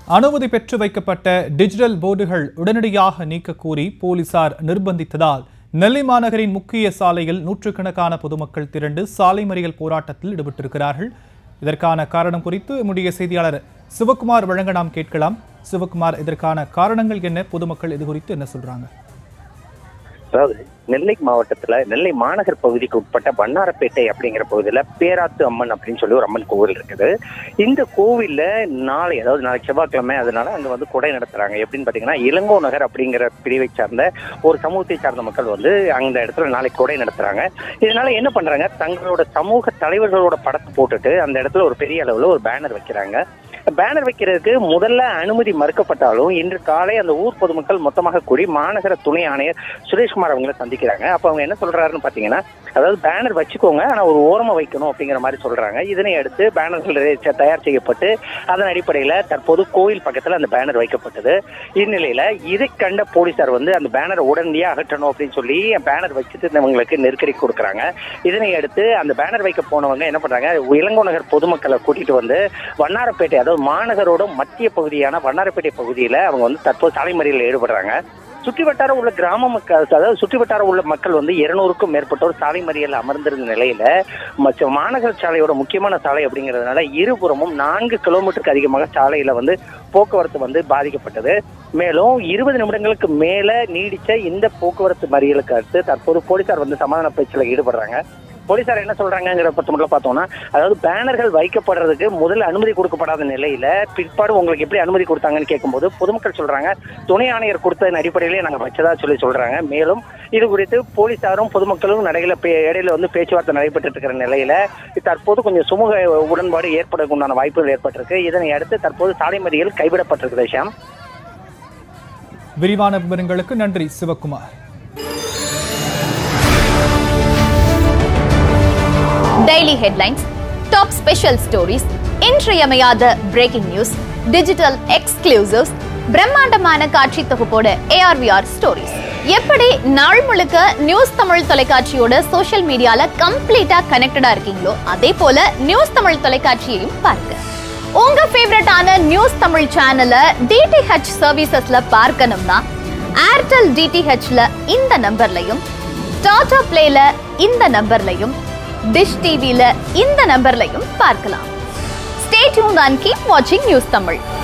அனுமதி பெற்று வைக்கப்பட்ட டிஜிட்டல் போர்டுகள் உடனடியாக நீக்க கூறி போலீசார் நிர்பந்தித்ததால் நெல்லை மாநகரின் முக்கிய சாலையில் நூற்றுக்கணக்கான பொதுமக்கள் திரண்டு சாலை மறியல் போராட்டத்தில் ஈடுபட்டிருக்கிறார்கள் இதற்கான காரணம் குறித்து நம்முடைய செய்தியாளர் சிவகுமார் வழங்க நாம் கேட்கலாம் சிவகுமார் இதற்கான காரணங்கள் என்ன பொதுமக்கள் இது குறித்து என்ன சொல்றாங்க அதாவது நெல்லை மாவட்டத்துல நெல்லை மாநகர் பகுதிக்கு உட்பட்ட வண்ணாரப்பேட்டை அப்படிங்கிற பகுதியில பேராத்து அம்மன் அப்படின்னு சொல்லி ஒரு அம்மன் கோவில் இருக்குது இந்த கோவில்ல நாளை அதாவது நாளைக்கு செவ்வாய்க்கிழமை அதனால அங்க வந்து கொடை நடத்துறாங்க எப்படின்னு பாத்தீங்கன்னா இளங்கோ நகர் அப்படிங்கிற பிரிவை சார்ந்த ஒரு சமூகத்தை சார்ந்த மக்கள் வந்து அந்த இடத்துல நாளைக்கு கொடை நடத்துறாங்க இதனால என்ன பண்றாங்க தங்களோட சமூக தலைவர்களோட படத்தை போட்டுட்டு அந்த இடத்துல ஒரு பெரிய அளவுல ஒரு பேனர் வைக்கிறாங்க பேனர் வைக்கிறதுக்கு முதல்ல அனுமதி மறுக்கப்பட்டாலும் இன்று காலை அந்த ஊர் பொதுமக்கள் மொத்தமாக கூடி மாநகர துணை ஆணையர் சுரேஷ்குமார் அவங்களை சந்திக்கிறாங்க அப்ப அவங்க என்ன சொல்றாருன்னு பாத்தீங்கன்னா அதாவது பேனர் வச்சுக்கோங்க ஆனா ஒரு ஓரமா வைக்கணும் அப்படிங்கிற மாதிரி சொல்றாங்க இதனை அடுத்து பேனர்கள் ரெ- தயார் செய்யப்பட்டு அதன் அடிப்படையில தற்போது கோயில் பக்கத்துல அந்த பேனர் வைக்கப்பட்டது இந்நிலையில இதை கண்ட போலீசார் வந்து அந்த பேனரை உடனடியாக அகற்றணும் அப்படின்னு சொல்லி பேனர் வச்சுட்டு இவங்களுக்கு நெருக்கடி கொடுக்குறாங்க இதனை அடுத்து அந்த பேனர் வைக்க போனவங்க என்ன பண்றாங்க இளங்கோ நகர் பொதுமக்களை கூட்டிட்டு வந்து வண்ணாரப்பேட்டை அதாவது மாநகரோட மத்திய பகுதியான வண்ணாரப்பேட்டை பகுதியில அவங்க வந்து தற்போது சாலை மறியலில் ஈடுபடுறாங்க சுற்றி வட்டாரம் உள்ள கிராம மக்கள் அதாவது சுற்றி வட்டாரம் உள்ள மக்கள் வந்து இருநூறுக்கும் மேற்பட்டோர் சாலை மறியல் அமர்ந்திருந்த நிலையில மற்ற மாநகர சாலையோட முக்கியமான சாலை அப்படிங்கிறதுனால இருபுறமும் நான்கு கிலோமீட்டருக்கு அதிகமாக சாலையில வந்து போக்குவரத்து வந்து பாதிக்கப்பட்டது மேலும் இருபது நிமிடங்களுக்கு மேல நீடிச்ச இந்த போக்குவரத்து மறியலுக்கு அடுத்து தற்போது போலீசார் வந்து சமாதான பேச்சில் ஈடுபடுறாங்க போலீசார் என்ன சொல்றாங்கிற பத்தி மட்டும் பார்த்தோம்னா அதாவது பேனர்கள் வைக்கப்படுறதுக்கு முதல்ல அனுமதி கொடுக்கப்படாத நிலையில பிற்பாடு உங்களுக்கு எப்படி அனுமதி கொடுத்தாங்கன்னு கேட்கும்போது பொதுமக்கள் சொல்றாங்க துணை ஆணையர் கொடுத்ததன் அடிப்படையிலே நாங்க வச்சதா சொல்லி சொல்றாங்க மேலும் இது குறித்து போலீசாரும் பொதுமக்களும் நடையில பே- இடையில வந்து பேச்சுவார்த்தை நடைபெற்று இருக்கிற நிலையில தற்போது கொஞ்சம் சுமூக உடன்பாடு ஏற்படுவதற்கு உண்டான வாய்ப்புகள் ஏற்பட்டிருக்கு இதனை அடுத்து தற்போது சாலை மறியல் கைவிடப்பட்டிருக்கு ஷாம் விரிவான விவரங்களுக்கு நன்றி Sivakumar daily headlines top special stories இன்றியமையாத பிரேக்கிங் நியூஸ் டிஜிட்டல் எக்ஸ்க்ளூசிவ்ஸ் பிரம்மாண்டமான காட்சி தொகுப்போட ஏஆர்விஆர் ஸ்டோரிஸ் எப்படி நாள் முழுக்க நியூஸ் தமிழ் தொலைக்காட்சியோட சோஷியல் மீடியால கம்ப்ளீட்டா கனெக்டடா இருக்கீங்களோ அதே போல நியூஸ் தமிழ் தொலைக்காட்சியையும் பாருங்க உங்க ஃபேவரட்டான நியூஸ் தமிழ் சேனலை டிடிஹெச் சர்வீசஸ்ல பார்க்கணும்னா ஏர்டெல் டிடிஹெச்ல இந்த நம்பர்லையும் டாடா பிளேல இந்த நம்பர்லையும் டிஷ் டிவில இந்த நம்பர்லையும் பார்க்கலாம் ஸ்டே டியூன் அண்ட் கீப் வாட்சிங் நியூஸ் தமிழ்